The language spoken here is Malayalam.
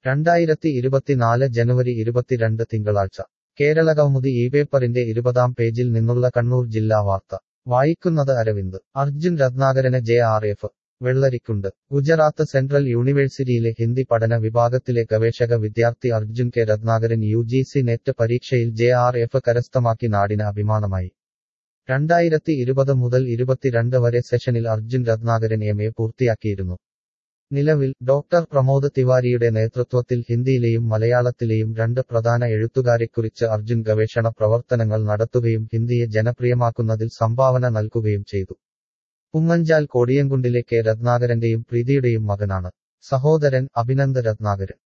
രണ്ടായിരത്തി ഇരുപത്തിനാല് ജനുവരി ഇരുപത്തിരണ്ട് തിങ്കളാഴ്ച കേരള കൗമുദി ഈ പേപ്പറിന്റെ ഇരുപതാം പേജിൽ നിന്നുള്ള കണ്ണൂർ ജില്ലാ വാർത്ത വായിക്കുന്നത് അരവിന്ദ് അർജുൻ രത്നാകരന് J R F Vellarikundu Gujarat Central യൂണിവേഴ്സിറ്റിയിലെ ഹിന്ദി പഠന വിഭാഗത്തിലെ ഗവേഷക വിദ്യാർത്ഥി Arjun K Ratnakaran U G C NET പരീക്ഷയിൽ ജെ ആർ എഫ് കരസ്ഥമാക്കി നാടിന് അഭിമാനമായി രണ്ടായിരത്തി ഇരുപത് മുതൽ ഇരുപത്തിരണ്ട് വരെ സെഷനിൽ അർജുൻ രത്നാകരൻ എം എ പൂർത്തിയാക്കിയിരുന്നു നിലവിൽ ഡോക്ടർ പ്രമോദ് തിവാരിയുടെ നേതൃത്വത്തിൽ ഹിന്ദിയിലെയും മലയാളത്തിലെയും രണ്ട് പ്രധാന എഴുത്തുകാരെക്കുറിച്ച് അർജുൻ ഗവേഷണ പ്രവർത്തനങ്ങൾ നടത്തുകയും ഹിന്ദിയെ ജനപ്രിയമാക്കുന്നതിൽ സംഭാവന നൽകുകയും ചെയ്തു പുങ്ങഞ്ചാൽ കോടിയൻകുണ്ടിലെ കെ രത്നാകരന്റെയും പ്രീതിയുടെയും മകനാണ് സഹോദരൻ അഭിനന്ദ് രത്നാകരൻ